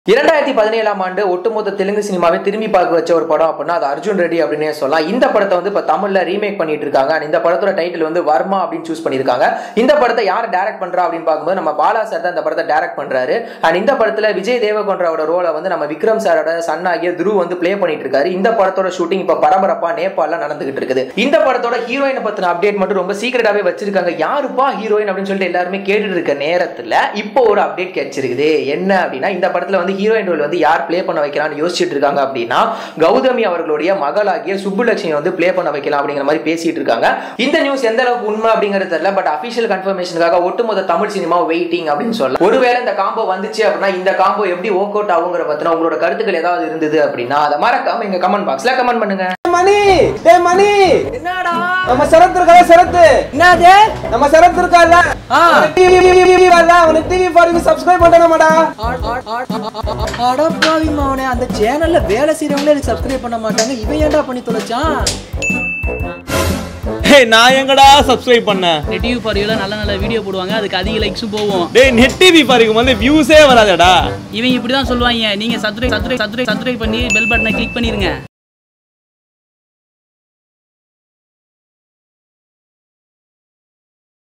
இரண்டாயிரத்தி பதினேழாம் ஆண்டு ஒட்டுமொத்த தெலுங்கு சினிமாவை திரும்பி பார்க்க வச்ச ஒரு படம் அப்படின்னா அது அர்ஜுன் ரெட்டி அப்படின்னே சொல்லலாம் இந்த படத்தை வந்து இப்போ தமிழ்ல ரீமேக் பண்ணிட்டு இருக்காங்க And இந்த படத்தோட டைட்டில் வந்து வர்மா அப்படின்னு சூஸ் பண்ணியிருக்காங்க இந்த படத்தை யார் டைரக்ட் பண்றா அப்படின்னு பார்க்கும்போது நம்ம பாலா சார் தான் இந்த படத்தை டைரக்ட் பண்றாரு அண்ட் இந்த படத்துல விஜய் தேவகொண்டரோட ரோலை வந்து நம்ம விக்ரம் சாரோட சன் ஆகிய துருவ் வந்து ப்ளே பண்ணிட்டு இருக்காரு இந்த படத்தோட ஷூட்டிங் இப்போ பரபரப்பா நேபாளில் நடந்துகிட்டு இருக்குது இந்த படத்தோட ஹீரோயினை பத்தின அப்டேட் மட்டும் ரொம்ப சீக்கிரட்டாவே வச்சிருக்காங்க யாருப்பா ஹீரோயின் அப்படின்னு சொல்லிட்டு எல்லாருமே கேட்டுட்டு இருக்க நேரத்துல இப்போ ஒரு அப்டேட் கிடைச்சிருக்குது என்ன அப்படின்னா இந்த படத்துல வந்து ஹீரோயின் ரோல் வந்து யார் ப்ளே பண்ண வைக்கலாம்னு யோசிச்சுட்டு இருக்காங்க அப்படின்னா கௌதமி அவர்களுடைய மகளாகிய சுப்புலட்சுமி வந்து ப்ளே பண்ண வைக்கலாம் அப்படிங்கிற மாதிரி பேசிட்டு இருக்காங்க இந்த நியூஸ் எந்த அளவுக்கு உண்மை அப்படிங்கிறது தெரியல பட் அபிஷியல் கன்ஃபர்மேஷனுக்காக ஒட்டுமொத்த தமிழ் சினிமா வெயிட்டிங் அப்படின்னு சொல்லலாம் ஒருவேளை இந்த காம்போ வந்துச்சு அப்படின்னா இந்த காம்போ எப்படி ஒர்க் அவுட் ஆகுங்கிற பத்தின உங்களோட கருத்துக்கள் ஏதாவது இருந்தது அப்படின்னா அதை மறக்காம எங்க கமெண்ட் பாக்ஸ்ல கமெண்ட் பண்ணுங்க மணி டேய் மணி என்னடா நம்ம சரத் இருக்கா சரத் என்னது நம்ம சரத் இருக்கால ஆ. டிவி வரல உனக்கு டிவி ஃபாருக்கு சப்ஸ்கிரைப் பண்ணணுமாடா அடப்பாவி மவனே அந்த சேனல்ல வேலை செய்யறவங்களே எனக்கு சப்ஸ்கிரைப் பண்ண மாட்டாங்க இவன் ஏன்டா பண்ணி தொலைச்சான் டேய் நான் எங்கடா சப்ஸ்கிரைப் பண்ணேன் நெட் டிவி ஃபார் நல்ல நல்ல வீடியோ போடுவாங்க அதுக்கு அதிக லைக்ஸும் போகும் டேய் நெட் டிவி பாருங்க வந்து வியூஸே வராதடா இவங்க இப்படி தான் சொல்லுவாங்க நீங்க சப்ஸ்கிரைப் சப்ஸ்கிரைப் சப்ஸ்கிரைப் சப்ஸ்கிரைப் பண்ணி பெல் பட்டனை கிளிக் பண்ணிருங்க